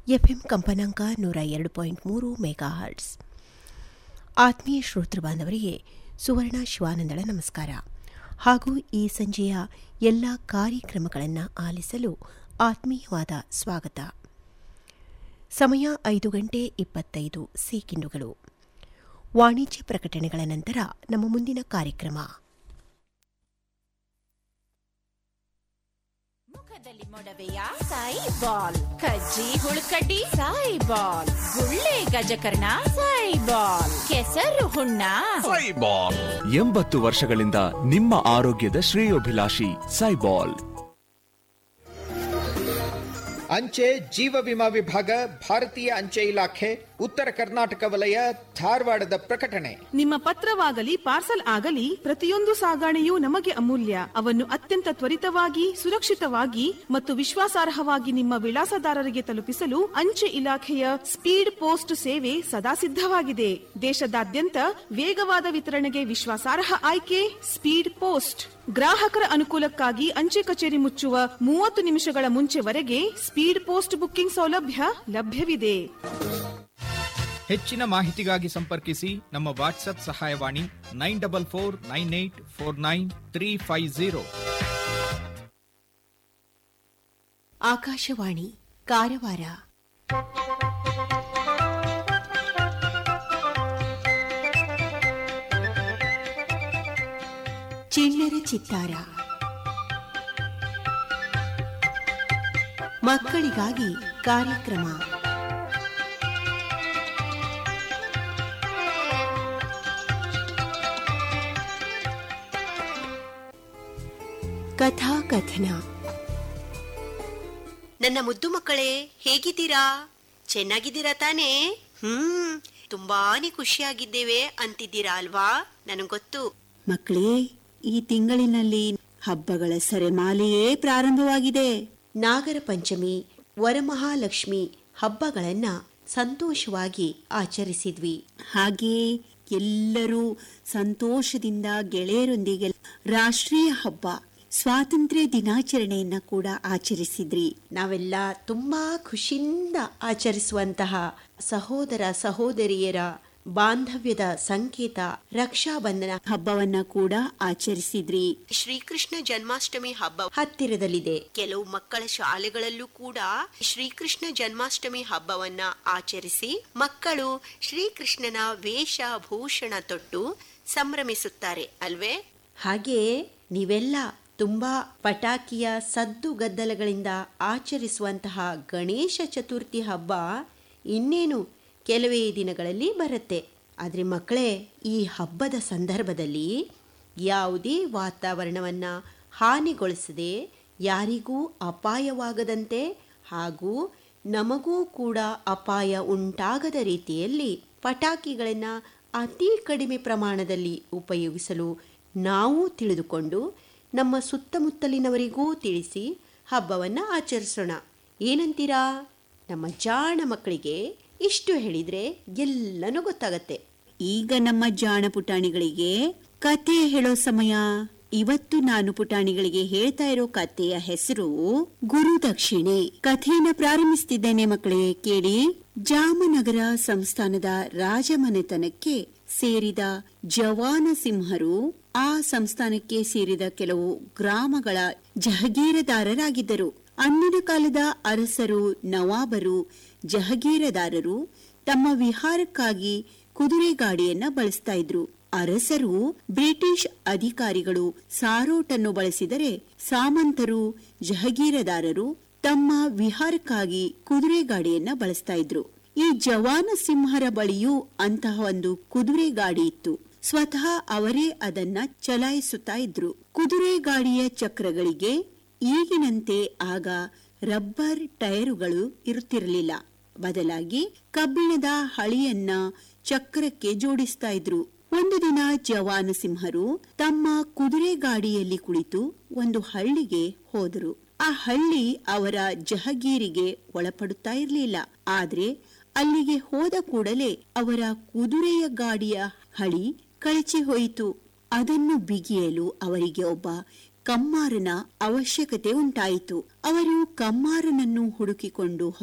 FM ಕಂಪನಾಂಕ ನೂರ ಎರಡು ಪಾಯಿಂಟ್ ಮೂರು ಮೆಗಾ ಹರ್ಟ್ಸ್ ಆತ್ಮೀಯ ಶ್ರೋತೃ ಬಾಂಧವರಿಗೆ ಸುವರ್ಣ ಶಿವಾನಂದಳ ನಮಸ್ಕಾರ ಹಾಗೂ ಈ ಸಂಜೆಯ ಎಲ್ಲ ಕಾರ್ಯಕ್ರಮಗಳನ್ನು ಆಲಿಸಲು ಆತ್ಮೀಯವಾದ ಸ್ವಾಗತ ಸಮಯ ಐದು ಗಂಟೆ ಇಪ್ಪತ್ತೈದು ಸೆಕೆಂಡುಗಳು ವಾಣಿಜ್ಯ ಪ್ರಕಟಣೆಗಳ ನಂತರ ನಮ್ಮ ಮುಂದಿನ ಕಾರ್ಯಕ್ರಮ ಮುಖದಲ್ಲಿ ಮೊಡವೆಯ ಸಾಯಿ ಬಾಲ್ ಕಜ್ಜಿ ಹುಳುಕಡ್ಡಿ ಸಾಯಿ ಬಾಲ್ ಗುಳ್ಳೆ ಗಜಕರ್ಣ ಸಾಯಿ ಬಾಲ್ ಕೆಸರು ಹುಣ್ಣ ಸೈಬಾಲ್ ಎಂಬತ್ತು ವರ್ಷಗಳಿಂದ ನಿಮ್ಮ ಆರೋಗ್ಯದ ಶ್ರೇಯೋಭಿಲಾಷಿ ಸೈಬಾಲ್ ಅಂಚೆ ಜೀವ ವಿಮಾ ವಿಭಾಗ ಭಾರತೀಯ ಅಂಚೆ ಇಲಾಖೆ ಉತ್ತರ ಕರ್ನಾಟಕ ವಲಯ ಧಾರವಾಡದ ಪ್ರಕಟಣೆ ನಿಮ್ಮ ಪತ್ರವಾಗಲಿ ಪಾರ್ಸಲ್ ಆಗಲಿ ಪ್ರತಿಯೊಂದು ಸಾಗಣೆಯೂ ನಮಗೆ ಅಮೂಲ್ಯ ಅವನ್ನು ಅತ್ಯಂತ ತ್ವರಿತವಾಗಿ ಸುರಕ್ಷಿತವಾಗಿ ಮತ್ತು ವಿಶ್ವಾಸಾರ್ಹವಾಗಿ ನಿಮ್ಮ ವಿಳಾಸದಾರರಿಗೆ ತಲುಪಿಸಲು ಅಂಚೆ ಇಲಾಖೆಯ ಸ್ಪೀಡ್ ಪೋಸ್ಟ್ ಸೇವೆ ಸದಾ ಸಿದ್ಧವಾಗಿದೆ ದೇಶದಾದ್ಯಂತ ವೇಗವಾದ ವಿತರಣೆಗೆ ವಿಶ್ವಾಸಾರ್ಹ ಆಯ್ಕೆ ಸ್ಪೀಡ್ ಪೋಸ್ಟ್ ಗ್ರಾಹಕರ ಅನುಕೂಲಕ್ಕಾಗಿ ಅಂಚೆ ಕಚೇರಿ ಮುಚ್ಚುವ ಮೂವತ್ತು ನಿಮಿಷಗಳ ಮುಂಚೆವರೆಗೆ ಸ್ಪೀಡ್ ಪೋಸ್ಟ್ ಬುಕ್ಕಿಂಗ್ ಸೌಲಭ್ಯ ಲಭ್ಯವಿದೆ ಹೆಚ್ಚಿನ ಮಾಹಿತಿಗಾಗಿ ಸಂಪರ್ಕಿಸಿ ನಮ್ಮ ವಾಟ್ಸ್ಆಪ್ ಸಹಾಯವಾಣಿ nine double four nine eight four nine three five zero Akashvani Karwar ಚಿಣ್ಣರ ಚಿತ್ತಾರ ಮಕ್ಕಳಿಗಾಗಿ ಕಾರ್ಯಕ್ರಮ ಕಥಾ ಕಥನ ನನ್ನ ಮುದ್ದು ಮಕ್ಕಳೇ ಹೇಗಿದ್ದೀರಾ ಚೆನ್ನಾಗಿದ್ದೀರಾ ತಾನೇ ಹ್ಮ್ ತುಂಬಾನೇ ಖುಷಿಯಾಗಿದ್ದೇವೆ ಅಂತಿದ್ದೀರಾ ಅಲ್ವಾ ನನಗೊತ್ತು ಮಕ್ಕಳೇ ಈ ತಿಂಗಳಿನಲ್ಲಿ ಹಬ್ಬಗಳ ಸರೆಮಾಲೆಯೇ ಪ್ರಾರಂಭವಾಗಿದೆ ನಾಗರ ಪಂಚಮಿ ವರಮಹಾಲಕ್ಷ್ಮಿ ಹಬ್ಬಗಳನ್ನ ಸಂತೋಷವಾಗಿ ಆಚರಿಸಿದ್ವಿ ಹಾಗೆಯೇ ಎಲ್ಲರೂ ಸಂತೋಷದಿಂದ ಗೆಳೆಯರೊಂದಿಗೆ ರಾಷ್ಟ್ರೀಯ ಹಬ್ಬ ಸ್ವಾತಂತ್ರ್ಯ ದಿನಾಚರಣೆಯನ್ನ ಕೂಡ ಆಚರಿಸಿದ್ರಿ ನಾವೆಲ್ಲ ತುಂಬಾ ಖುಷಿಯಿಂದ ಆಚರಿಸುವಂತಹ ಸಹೋದರ ಸಹೋದರಿಯರ ಬಾಂಧವ್ಯದ ಸಂಕೇತ ರಕ್ಷಾಬಂಧನ ಹಬ್ಬವನ್ನ ಕೂಡ ಆಚರಿಸಿದ್ರಿ ಶ್ರೀಕೃಷ್ಣ ಜನ್ಮಾಷ್ಟಮಿ ಹಬ್ಬ ಹತ್ತಿರದಲ್ಲಿದೆ ಕೆಲವು ಮಕ್ಕಳ ಶಾಲೆಗಳಲ್ಲೂ ಕೂಡ ಶ್ರೀಕೃಷ್ಣ ಜನ್ಮಾಷ್ಟಮಿ ಹಬ್ಬವನ್ನ ಆಚರಿಸಿ ಮಕ್ಕಳು ಶ್ರೀಕೃಷ್ಣನ ವೇಷಭೂಷಣ ತೊಟ್ಟು ಸಂಭ್ರಮಿಸುತ್ತಾರೆ ಅಲ್ವೇ ಹಾಗೆಯೇ ನೀವೆಲ್ಲ ತುಂಬಾ ಪಟಾಕಿಯ ಸದ್ದು ಗದ್ದಲಗಳಿಂದ ಆಚರಿಸುವಂತಹ ಗಣೇಶ ಚತುರ್ಥಿ ಹಬ್ಬ ಇನ್ನೇನು ಕೆಲವೇ ದಿನಗಳಲ್ಲಿ ಬರುತ್ತೆ ಆದರೆ ಮಕ್ಕಳೇ ಈ ಹಬ್ಬದ ಸಂದರ್ಭದಲ್ಲಿ ಯಾವುದೇ ವಾತಾವರಣವನ್ನ ಹಾನಿಗೊಳಿಸದೆ ಯಾರಿಗೂ ಅಪಾಯವಾಗದಂತೆ ಹಾಗೂ ನಮಗೂ ಕೂಡ ಅಪಾಯ ಉಂಟಾಗದ ರೀತಿಯಲ್ಲಿ ಪಟಾಕಿಗಳನ್ನು ಅತಿ ಕಡಿಮೆ ಪ್ರಮಾಣದಲ್ಲಿ ಉಪಯೋಗಿಸಲು ನಾವು ತಿಳಿದುಕೊಂಡು ನಮ್ಮ ಸುತ್ತಮುತ್ತಲಿನವರಿಗೂ ತಿಳಿಸಿ ಹಬ್ಬವನ್ನು ಆಚರಿಸೋಣ ಏನಂತೀರಾ ನಮ್ಮ ಜಾಣ ಮಕ್ಕಳಿಗೆ ಇಷ್ಟು ಹೇಳಿದ್ರೆ ಎಲ್ಲನೂ ಗೊತ್ತಾಗತ್ತೆ ಈಗ ನಮ್ಮ ಜಾಣ ಪುಟಾಣಿಗಳಿಗೆ ಕತೆ ಹೇಳೋ ಸಮಯ ಇವತ್ತು ನಾನು ಪುಟಾಣಿಗಳಿಗೆ ಹೇಳ್ತಾ ಇರೋ ಕಥೆಯ ಹೆಸರು ಗುರುದಕ್ಷಿಣೆ ಕಥೆಯನ್ನ ಪ್ರಾರಂಭಿಸ್ತಿದ್ದೇನೆ ಮಕ್ಕಳೇ ಕೇಳಿ ಜಾಮನಗರ ಸಂಸ್ಥಾನದ ರಾಜಮನೆತನಕ್ಕೆ ಸೇರಿದ ಜವಾನ ಸಿಂಹರು ಆ ಸಂಸ್ಥಾನಕ್ಕೆ ಸೇರಿದ ಕೆಲವು ಗ್ರಾಮಗಳ ಜಹಗೀರದಾರರಾಗಿದ್ದರು ಅಂದಿನ ಕಾಲದ ಅರಸರು ನವಾಬರು ಜಹಗೀರದಾರರು ತಮ್ಮ ವಿಹಾರಕ್ಕಾಗಿ ಕುದುರೆ ಗಾಡಿಯನ್ನ ಬಳಸ್ತಾ ಇದ್ರು ಅರಸರು ಬ್ರಿಟಿಷ್ ಅಧಿಕಾರಿಗಳು ಸಾರೋಟನ್ನು ಬಳಸಿದರೆ ಸಾಮಂತರು ಜಹಗೀರದಾರರು ತಮ್ಮ ವಿಹಾರಕ್ಕಾಗಿ ಕುದುರೆ ಗಾಡಿಯನ್ನ ಬಳಸ್ತಾ ಇದ್ರು ಈ ಜವಾನ ಸಿಂಹರ ಬಳಿಯೂ ಅಂತಹ ಒಂದು ಕುದುರೆ ಗಾಡಿ ಇತ್ತು ಸ್ವತಃ ಅವರೇ ಅದನ್ನ ಚಲಾಯಿಸುತ್ತಾ ಇದ್ರು ಕುದುರೆ ಗಾಡಿಯ ಚಕ್ರಗಳಿಗೆ ಈಗಿನಂತೆ ಆಗ ರಬ್ಬರ್ ಟೈರುಗಳು ಇರುತ್ತಿರಲಿಲ್ಲ ಬದಲಾಗಿ ಕಬ್ಬಿಣದ ಹಳಿಯನ್ನ ಚಕ್ರಕ್ಕೆ ಜೋಡಿಸ್ತಾ ಇದ್ರು ಒಂದು ದಿನ ಜವಾನ ಸಿಂಹರು ತಮ್ಮ ಕುದುರೆ ಗಾಡಿಯಲ್ಲಿ ಕುಳಿತು ಒಂದು ಹಳ್ಳಿಗೆ ಹೋದರು ಆ ಹಳ್ಳಿ ಅವರ ಜಹಗೀರಿಗೆ ಒಳಪಡುತ್ತಾ ಇರಲಿಲ್ಲ ಆದ್ರೆ ಅಲ್ಲಿಗೆ ಹೋದ ಕೂಡಲೇ ಅವರ ಕುದುರೆಯ ಗಾಡಿಯ ಹಳಿ ಕಳಚಿ ಹೋಯಿತು ಅದನ್ನು ಬಿಗಿಯಲು ಅವರಿಗೆ ಒಬ್ಬ ಕಮ್ಮಾರನ ಅವಶ್ಯಕತೆ ಉಂಟಾಯಿತು ಅವರು ಕಮ್ಮಾರನನ್ನು ಹುಡುಕಿಕೊಂಡು